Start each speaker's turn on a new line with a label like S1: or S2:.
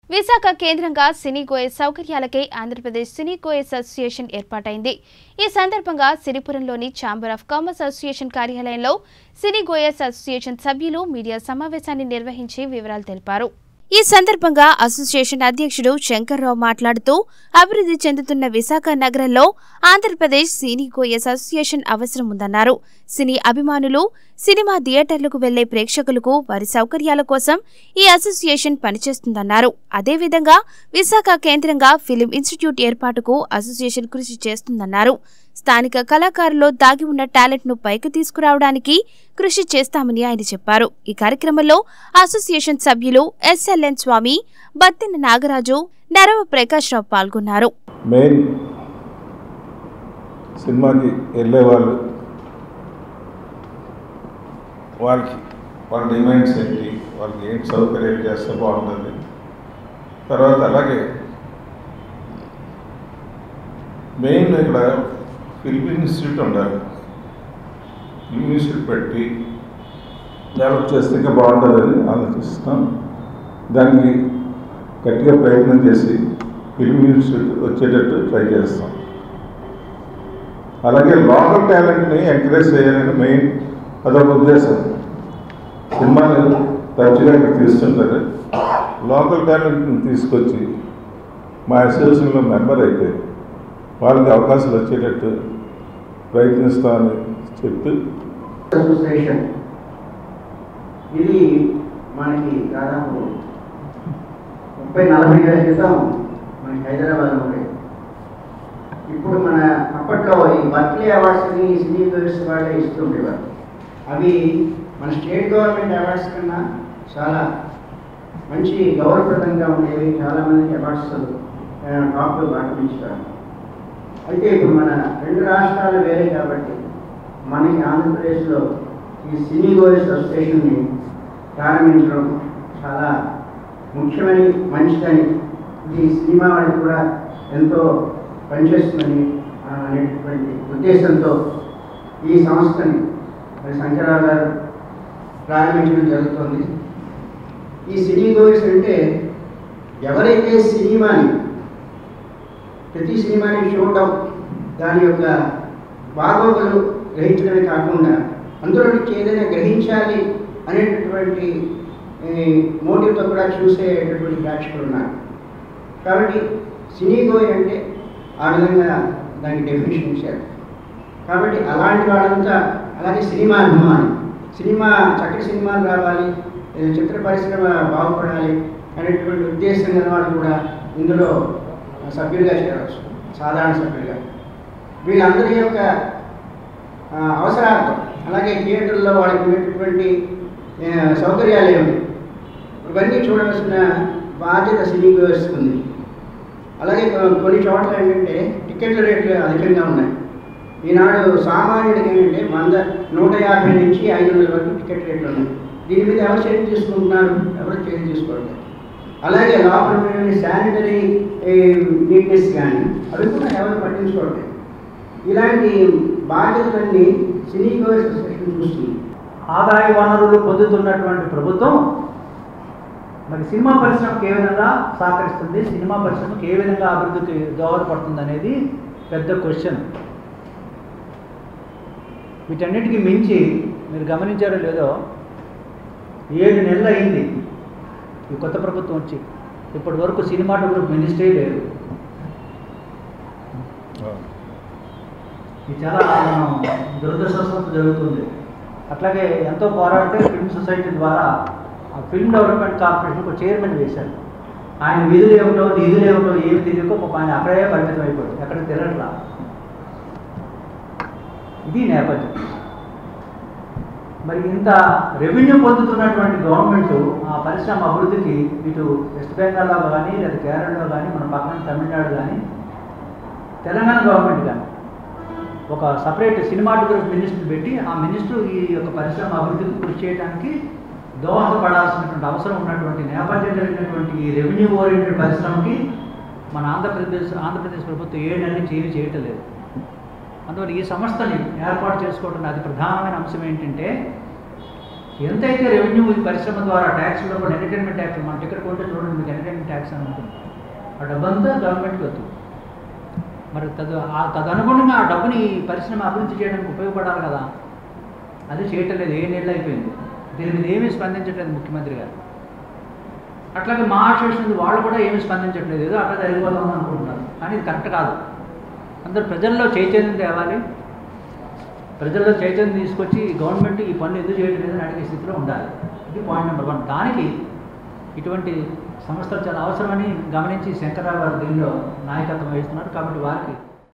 S1: విశాఖ కేంద్రంగా సినీ గోయస్ సౌకర్యాలకై ఆంధ్రప్రదేశ్ సినీ గోయస్ అసోసియేషన్ ఏర్పాటైంది ఈ సందర్భంగా సిరిపురంలోని ఛాంబర్ ఆఫ్ కామర్స్ అసోసియేషన్ కార్యాలయంలో సినీ గోయస్ అసోసియేషన్ సభ్యులు మీడియా సమావేశాన్ని నిర్వహించి వివరాలు తెలిపారు ఈ సందర్భంగా అసోసియేషన్ అధ్యక్షుడు శంకర్రావు మాట్లాడుతూ అభివృద్ధి చెందుతున్న విశాఖ నగరంలో ఆంధ్రప్రదేశ్ సినీ గోయస్ అసోసియేషన్ అవసరం ఉందన్నారు సినీ అభిమానులు సినిమా థియేటర్లకు వెళ్లే ప్రేక్షకులకు వారి సౌకర్యాల కోసం ఈ అసోసియేషన్ పనిచేస్తుందన్నారు అదేవిధంగా విశాఖ కేంద్రంగా ఫిలిం ఇన్స్టిట్యూట్ ఏర్పాటుకు అసోసియేషన్ కృషి చేస్తుందన్నారు స్థానిక కళాకారుల్లో దాగి ఉన్న టాలెంట్ ను పైకి తీసుకురావడానికి కృషి చేస్తామని ఆయన చెప్పారు ఈ కార్యక్రమంలో అసోసియేషన్ సభ్యులు ఎస్ఎల్ఎన్ స్వామి బత్తిన నాగరాజు నరవ ప్రకాష్ రావు పాల్గొన్నారు
S2: మెయిన్ సినిమాకి వెళ్ళే వాళ్ళు వాళ్ళకి వాళ్ళ డిమాండ్స్ ఏంటి వాళ్ళకి ఏంటి సౌకర్యాలు చేస్తే బాగుంటుంది తర్వాత అలాగే మెయిన్ ఇక్కడ ఫిల్మ్ ఇన్స్టిట్యూట్ ఉండాలి ఫిల్మ్ ఇన్స్టిట్యూట్ పెట్టి డెవలప్ చేస్తే ఇంకా బాగుంటుందని ఆలోచిస్తున్నాం దానికి గట్టిగా ప్రయత్నం చేసి ఫిల్మ్ ఇన్స్టిట్యూట్ వచ్చేటట్టు ట్రై చేస్తాం అలాగే లోకల్ టాలెంట్ని ఎంకరేజ్ చేయాలని మెయిన్ అదొక ఉద్దేశం సినిమాలు తరచుగా ఇక్కడ తీస్తుంటారు లోకల్ టాలెంట్ని తీసుకొచ్చి మా అసోసియేషన్లో మెంబర్ అయితే వాళ్ళకి అవకాశాలు వచ్చేటట్టు ప్రయత్నిస్తామని చెప్పి
S3: అసోసియేషన్ ఇది మనకి దాదాపు ముప్పై నలభై ఏళ్ళ క్రితం మనకి హైదరాబాద్లో ఉండేది ఇప్పుడు మన అప్పట్లో ఈ బర్క్లీ అవార్డ్స్ని సినీ గర్ల్స్ వాళ్ళే ఇస్తుండేవారు అవి మన స్టేట్ గవర్నమెంట్ అవార్డ్స్ కన్నా చాలా మంచి గౌరవప్రదంగా ఉండేవి చాలామందికి అవార్డ్స్ టాప్లో ఆక్రమించారు అయితే ఇప్పుడు మన రెండు రాష్ట్రాలు వేరే కాబట్టి మనకి ఆంధ్రప్రదేశ్లో ఈ సినీ గోయస్ అసోసియేషన్ని ప్రారంభించడం చాలా ముఖ్యమని మంచిదని ఇది సినిమా వాళ్ళకి కూడా ఎంతో పనిచేస్తుందని ఆ, అనేటటువంటి ఉద్దేశంతో ఈ సంస్థని మరి శంకరరావు గారు ప్రారంభించడం జరుగుతుంది ఈ సినీ గోయస్ అంటే ఎవరైతే సినిమాని ప్రతి సినిమాని చూడటం దాని యొక్క బాగోగులు గ్రహించడమే కాకుండా అందులో నుంచి ఏదైనా గ్రహించాలి అనేటటువంటి మోటివ్తో కూడా చూసేటటువంటి ప్రేక్షకులు ఉన్నారు కాబట్టి సినీ గోయ్ అంటే ఆ విధంగా దానికి డెఫినేషన్ ఇచ్చారు కాబట్టి అలాంటి వాళ్ళంతా అలాగే సినిమా అభిమాని సినిమా చక్కటి సినిమాలు రావాలి ఏ చిత్ర పరిశ్రమ బాగుపడాలి అనేటువంటి ఉద్దేశం గల వాళ్ళు కూడా ఇందులో సభ్యులుగా చేరవచ్చు సాధారణ సభ్యులుగా వీళ్ళందరి యొక్క ఆ, అవసరార్థం అలాగే థియేటర్లో వాళ్ళకి ఉండేటటువంటి ఆ, సౌకర్యాలు ఏమి ఇవన్నీ చూడవలసిన బాధ్యత సినీ గోయర్స్కి ఉంది అలాగే కొ- కొన్ని చోట్ల ఏంటంటే టికెట్ల రేట్లు అధికంగా ఉన్నాయి ఈనాడు సామాన్యుడికి ఏంటంటే వంద నూట యాభై నుంచి ఐదు వందల వరకు టికెట్ రేట్లు ఉన్నాయి దీని మీద ఎవరు చర్య తీసుకుంటున్నారు ఎవరు చర్య తీసుకోవట్లేదు అలాగే లోపల ఉన్నటువంటి శానిటరీ నీట్నెస్ కానీ అవి కూడా ఎవరు పట్టించుకోవట్లేదు ఇలాంటి బాధ్యతలన్నీ సినీ గోయర్స్ అసోసియేషన్ చూస్తుంది
S4: ఆదాయ వనరులు పొందుతున్నటువంటి ప్రభుత్వం మరి సినిమా పరిశ్రమకు ఏ విధంగా సహకరిస్తుంది సినిమా పరిశ్రమకు ఏ విధంగా అభివృద్ధికి దోహదపడుతుంది అనేది పెద్ద క్వశ్చన్ వీటన్నిటికీ మించి మీరు గమనించారో లేదో ఏడు నెలలు అయింది ఈ కొత్త ప్రభుత్వం వచ్చి ఇప్పటి వరకు సినిమాటోగ్రఫీ మినిస్ట్రీ లేదు ఇది చాలా మనం దురదృష్టవశాత్తు జరుగుతుంది అట్లాగే ఎంతో పోరాడితే ఫిల్మ్ సొసైటీ ద్వారా ఆ ఫిల్మ్ డెవలప్మెంట్ కార్పొరేషన్ ఒక చైర్మన్ వేశారు ఆయన విధులు ఏమిటో నిధులు ఏమిటో ఏమి తెలియకో పాపం ఆయన అక్కడే పరిమితం అయిపోయాడు ఎక్కడికి తిరగట్లా ఇది నేపథ్యం మరి ఇంత రెవెన్యూ పొందుతున్నటువంటి గవర్నమెంట్ ఆ పరిశ్రమ అభివృద్ధికి ఇటు వెస్ట్ బెంగాల్లో కానీ లేదా కేరళలో కానీ మన పక్కన తమిళనాడు కానీ తెలంగాణ గవర్నమెంట్ కానీ ఒక సపరేట్ సినిమాటోగ్రఫీ మినిస్టర్ పెట్టి ఆ మినిస్టర్ ఈ యొక్క పరిశ్రమ అభివృద్ధికి కృషి చేయడానికి దోహదపడాల్సినటువంటి అవసరం ఉన్నటువంటి నేపథ్యం కలిగినటువంటి ఈ రెవెన్యూ ఓరియంటెడ్ పరిశ్రమకి మన ఆంధ్రప్రదేశ్ ఆంధ్రప్రదేశ్ ప్రభుత్వం ఏడు నెలల నుంచి ఏమీ చేయటం లేదు అందువల్ల ఈ సంస్థని ఏర్పాటు చేసుకోవడం అతి ప్రధానమైన అంశం ఏంటంటే ఎంతైతే రెవెన్యూ ఈ పరిశ్రమ ద్వారా ట్యాక్స్ కూడా ఎంటర్టైన్మెంట్ ట్యాక్స్ మన టికెట్ కొంటే చూడండి మీకు ఎంటర్టైన్మెంట్ ట్యాక్స్ అని ఉంటుంది ఆ డబ్బంతా గవర్నమెంట్కి వస్తుంది మరి తదు ఆ తదనుగుణంగా ఆ డబ్బుని ఈ పరిశ్రమ అభివృద్ధి చేయడానికి ఉపయోగపడాలి కదా అది చేయటం లేదు ఏ నెలలు అయిపోయింది దీని మీద ఏమీ స్పందించట్లేదు ముఖ్యమంత్రి గారు అట్లాగే మా అసోసియేషన్ వాళ్ళు కూడా ఏమీ స్పందించట్లేదు ఏదో అట్లా జరిగిపోదాం అనుకుంటున్నారు కానీ ఇది కరెక్ట్ కాదు అందరు ప్రజల్లో చైతన్యం తేవాలి ప్రజల్లో చైతన్యం తీసుకొచ్చి గవర్నమెంట్ ఈ పనులు ఎందుకు చేయడం లేదని అడిగే స్థితిలో ఉండాలి ఇది పాయింట్ నెంబర్ వన్ దానికి ఇటువంటి సంస్థలు చాలా అవసరమని గమనించి శంకర్రావు గారు దీనిలో నాయకత్వం వహిస్తున్నారు కాబట్టి వారికి